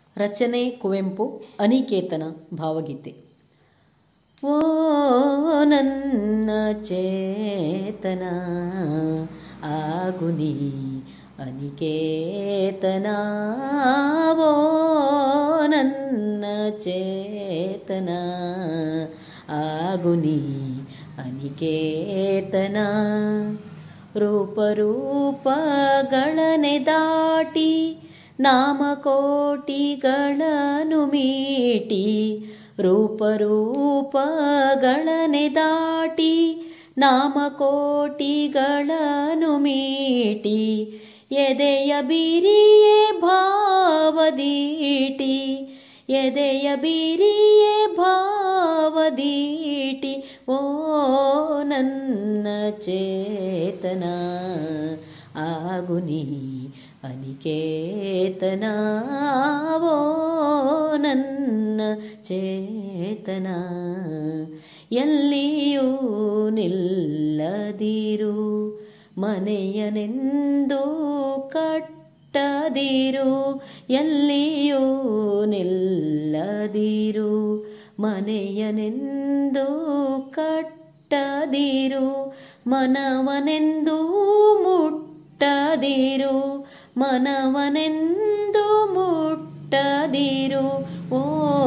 ರಚನೆ ಕುವೆಂಪು ಅನಿಕೇತನ ಭಾವಗೀತೆ ಓ ನನ್ನ ಚೇತನ ಆಗುನಿ ಅನಿಕೇತನ ಓ ನನ್ನ ಚೇತನ ಆಗುನಿ ಅನಿಕೇತನ ರೂಪರೂಪಗಳನೆ ದಾಟಿ ನಾಮಕೋಟಿಗಳನ್ನು ಮೀಟಿ ರೂಪರೂಪಗಳನೆ ದಾಟಿ ನಾಮಕೋಟಿಗಳನ್ನು ಮೀಟಿ ಎದೆಯ ಬಿರಿಯೇ ಭಾವದೀಟಿ ಎದೆಯ ಬಿರಿಯೇ ಭಾವದೀಟಿ ಓ ನನ್ನ ಚೇತನ ಆಗುನಿ ಅನಿಕೇತನ ಓ ನನ್ನ ಚೇತನ ಎಲ್ಲಿಯೂ ನಿಲ್ಲದಿರು ಮನೆಯನೆಂದು ಕಟ್ಟದಿರು ಎಲ್ಲಿಯೂ ನಿಲ್ಲದಿರು ಮನೆಯನೆಂದು ಕಟ್ಟದಿರು ಮನವನೆಂದು ಮುಟ್ಟದಿರು ಮನವನೆಂದು ಮುಟ್ಟದಿರು ಓ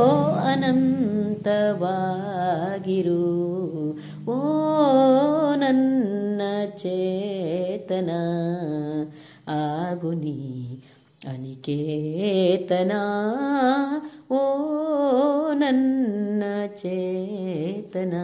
ಅನಂತವಾಗಿರು ಓ ನನ್ನ ಚೇತನ ಆಗುನಿ ಅನಿಕೇತನ ಓ ನನ್ನ ಚೇತನ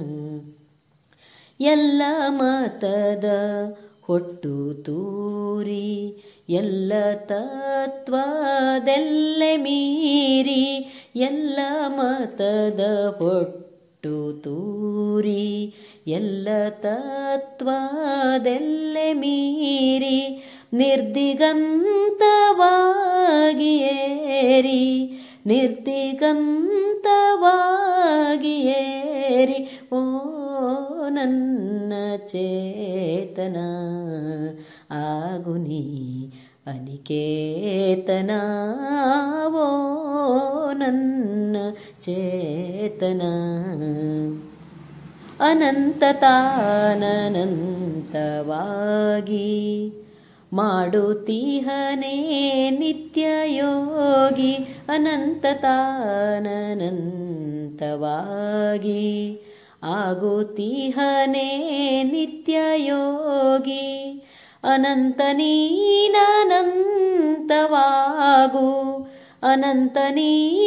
ಎಲ್ಲ ಮತದ ಹೊಟ್ಟು ತೂರಿ ಎಲ್ಲ ತತ್ವದೆಲ್ಲೆ ಮೀರಿ ಎಲ್ಲ ಮತದ ಹೊಟ್ಟು ತೂರಿ ಎಲ್ಲ ತತ್ವದೆಲ್ಲೆ ಮೀರಿ ನಿರ್ದಿಗಂತವಾಗಿ ಏರಿ ನಿರ್ದಿಗಂತವಾಗಿ ಏರಿ ಓ ನನ್ನ ಚೇತನ ಆಗುನಿ ಅನಿಕೇತನ ಓ ನನ್ನ ಚೇತನ ಅನಂತತಾನಂತವಾಗಿ ಮಾಡುತ್ತೀಹನೇ ನಿತ್ಯ ಯೋಗಿ ಅನಂತತಾನಂತವಾಗಿ ಆಗುತ್ತೀಹನೇ ನಿತ್ಯ ಯೋಗಿ ಅನಂತ ನೀನಂತವಾಗು ಅನಂತ ನೀ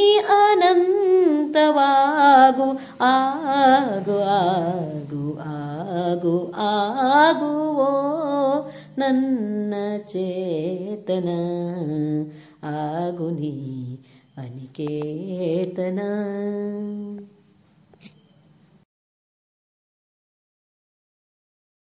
ಅನಂತವಾಗು ಆಗು ಆಗು ಆಗು ಆಗುವೋ ನನ್ನ ಚೇತನ ಆಗುನಿ ಅನಿಕೇತನ